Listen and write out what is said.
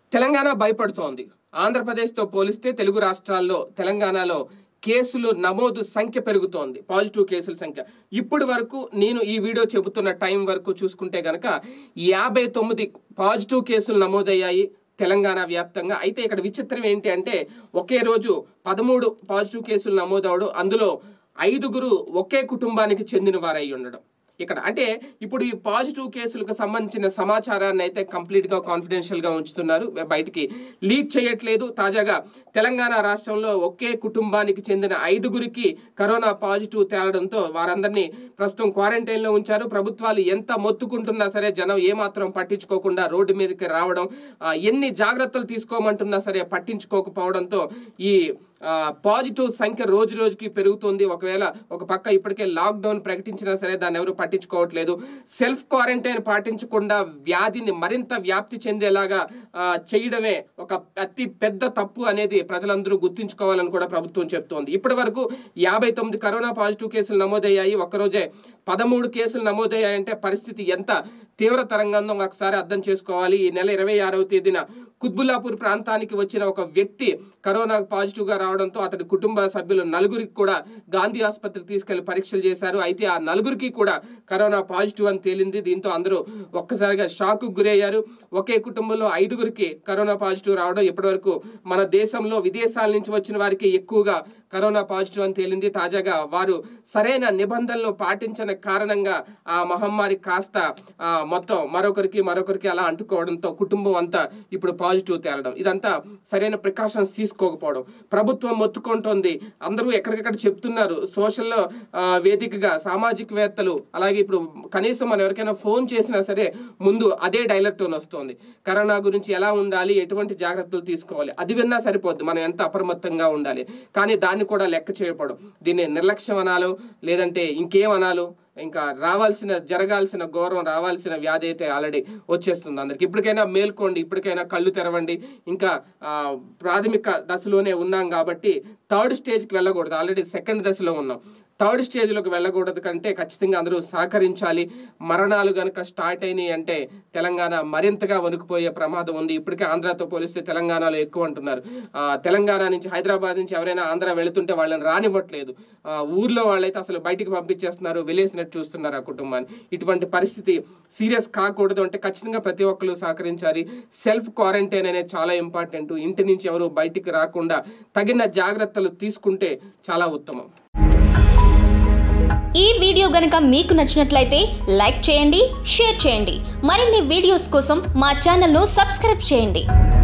తెలంగాణ భయపడుతోంది ఆంధ్రప్రదేశ్తో పోలిస్తే తెలుగు రాష్ట్రాల్లో తెలంగాణలో కేసులు నమోదు సంఖ్య పెరుగుతోంది పాజిటివ్ కేసుల సంఖ్య ఇప్పటి వరకు నేను ఈ వీడియో చెబుతున్న టైం వరకు చూసుకుంటే గనక యాభై తొమ్మిది పాజిటివ్ కేసులు నమోదయ్యాయి తెలంగాణ వ్యాప్తంగా అయితే ఇక్కడ విచిత్రం ఏంటి అంటే ఒకే రోజు పదమూడు పాజిటివ్ కేసులు నమోదవడం అందులో ఐదుగురు ఒకే కుటుంబానికి చెందిన వారై ఉండడం ఇక్కడ అంటే ఇప్పుడు ఈ పాజిటివ్ కేసులకు సంబంధించిన సమాచారాన్ని అయితే కంప్లీట్గా కాన్ఫిడెన్షియల్గా ఉంచుతున్నారు బయటికి లీక్ చేయట్లేదు తాజాగా తెలంగాణ రాష్ట్రంలో ఒకే కుటుంబానికి చెందిన ఐదుగురికి కరోనా పాజిటివ్ తేలడంతో వారందరినీ ప్రస్తుతం క్వారంటైన్లో ఉంచారు ప్రభుత్వాలు ఎంత మొత్తుకుంటున్నా సరే జనం ఏమాత్రం పట్టించుకోకుండా రోడ్డు మీదకి రావడం ఆ, ఎన్ని జాగ్రత్తలు తీసుకోమంటున్నా సరే పట్టించుకోకపోవడంతో ఈ ఆ, పాజిటివ్ సంఖ్య రోజు రోజుకి పెరుగుతుంది ఒకవేళ ఒక పక్క ఇప్పటికే లాక్డౌన్ ప్రకటించినా సరే దాన్ని ఎవరు పట్టించుకోవట్లేదు సెల్ఫ్ క్వారంటైన్ పాటించకుండా వ్యాధిని మరింత వ్యాప్తి చెందేలాగా ఆ, చేయడమే ఒక అతి పెద్ద తప్పు అనేది ప్రజలందరూ గుర్తుంచుకోవాలని కూడా ప్రభుత్వం చెప్తోంది ఇప్పటి వరకు యాభై తొమ్మిది కరోనా పాజిటివ్ కేసులు నమోదయ్యాయి ఒక్కరోజే పదమూడు కేసులు నమోదయ్యాయంటే పరిస్థితి ఎంత తీవ్రతరంగా ఉందో ఒకసారి అర్థం చేసుకోవాలి ఈ నెల ఇరవై ఆరవ తేదీన కుత్బుల్లాపూర్ ప్రాంతానికి వచ్చిన ఒక వ్యక్తి కరోనా పాజిటివ్ గా రావడంతో అతడి కుటుంబ సభ్యులు నలుగురికి కూడా గాంధీ ఆసుపత్రికి తీసుకెళ్లి పరీక్షలు చేశారు అయితే ఆ నలుగురికి కూడా కరోనా పాజిటివ్ అని తేలింది దీంతో అందరూ ఒక్కసారిగా షాక్ గురయ్యారు ఒకే కుటుంబంలో ఐదుగురికి కరోనా పాజిటివ్ రావడం ఇప్పటివరకు మన దేశంలో విదేశాల నుంచి వచ్చిన వారికి ఎక్కువగా కరోనా పాజిటివ్ అని తేలింది తాజాగా వారు సరైన నిబంధనలు పాటించిన కారణంగా ఆ మహమ్మారి కాస్త ఆ, మొత్తం మరొకరికి మరొకరికి అలా అంటుకోవడంతో కుటుంబం అంతా ఇప్పుడు పాజిటివ్ తేలడం ఇదంతా సరైన ప్రికాషన్స్ తీసుకోకపోవడం ప్రభుత్వం మొత్తుకుంటోంది అందరూ ఎక్కడికెక్కడ చెప్తున్నారు సోషల్లో ఆ, వేదికగా సామాజికవేత్తలు అలాగే ఇప్పుడు కనీసం మనం ఎవరికైనా ఫోన్ చేసినా సరే ముందు అదే డైలర్ టోన్ వస్తుంది కరోనా గురించి ఎలా ఉండాలి ఎటువంటి జాగ్రత్తలు తీసుకోవాలి అది విన్నా సరిపోద్ది మనం ఎంత అప్రమత్తంగా ఉండాలి కానీ దాన్ని కూడా లెక్క చేయకపోవడం దీన్ని నిర్లక్ష్యం అనాలో లేదంటే ఇంకేం అనాలో ఇంకా రావాల్సిన జరగాల్సిన గౌరవం రావాల్సిన వ్యాధి అయితే ఆల్రెడీ వచ్చేస్తుంది అందరికి ఇప్పటికైనా మేల్కోండి ఇప్పటికైనా కళ్ళు తెరవండి ఇంకా ఆ, ప్రాథమిక దశలోనే ఉన్నాం కాబట్టి థర్డ్ స్టేజ్కి వెళ్ళకూడదు ఆల్రెడీ సెకండ్ దశలో ఉన్నాం థర్డ్ స్టేజ్లోకి వెళ్ళకూడదు కంటే ఖచ్చితంగా అందరూ సహకరించాలి మరణాలు కనుక స్టార్ట్ అయినాయి అంటే తెలంగాణ మరింతగా వణుకుపోయే ప్రమాదం ఉంది ఇప్పటికే ఆంధ్రాతో పోలిస్తే తెలంగాణలో ఎక్కువ అంటున్నారు ఆ, తెలంగాణ నుంచి హైదరాబాద్ నుంచి ఎవరైనా ఆంధ్ర వెళుతుంటే వాళ్ళని రానివ్వట్లేదు ఆ, ఊర్లో వాళ్ళైతే అసలు బయటికి పంపించేస్తున్నారు వెలేసినట్టు చూస్తున్నారు ఆ కుటుంబాన్ని ఇటువంటి పరిస్థితి సీరియస్ కాకూడదు అంటే ఖచ్చితంగా ప్రతి ఒక్కరు సహకరించాలి సెల్ఫ్ క్వారంటైన్ అనేది చాలా ఇంపార్టెంట్ ఇంటి నుంచి ఎవరు బయటికి రాకుండా తగిన జాగ్రత్తలు తీసుకుంటే చాలా ఉత్తమం ఈ వీడియో గనుక మీకు నచ్చినట్లయితే లైక్ చేయండి షేర్ చేయండి మరిన్ని వీడియోస్ కోసం మా ఛానల్ను సబ్స్క్రైబ్ చేయండి